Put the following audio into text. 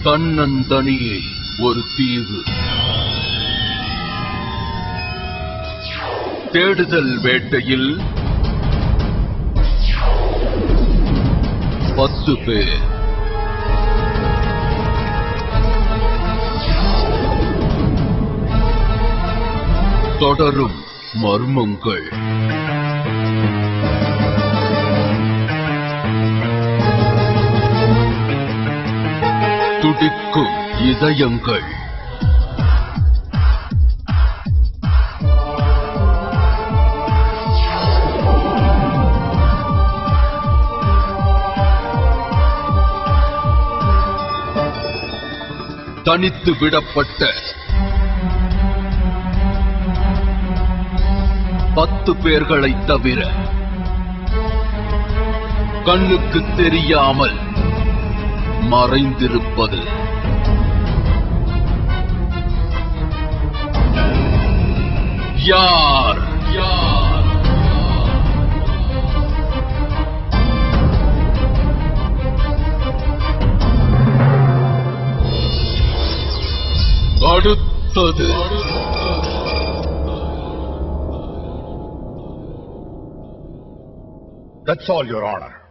தன்னந்தனியே ஒரு தீவு தேடுதல் வேட்டையில் பத்து பேர் தொடரும் மர்மங்கள் துடிக்கும் இதயங்கள் தனித்து விடப்பட்ட பத்து பேர்களை தவிர கண்ணுக்கு தெரியாமல் மறைந்திருப்பது யார் யார் அடுத்தது That's all, Your Honor.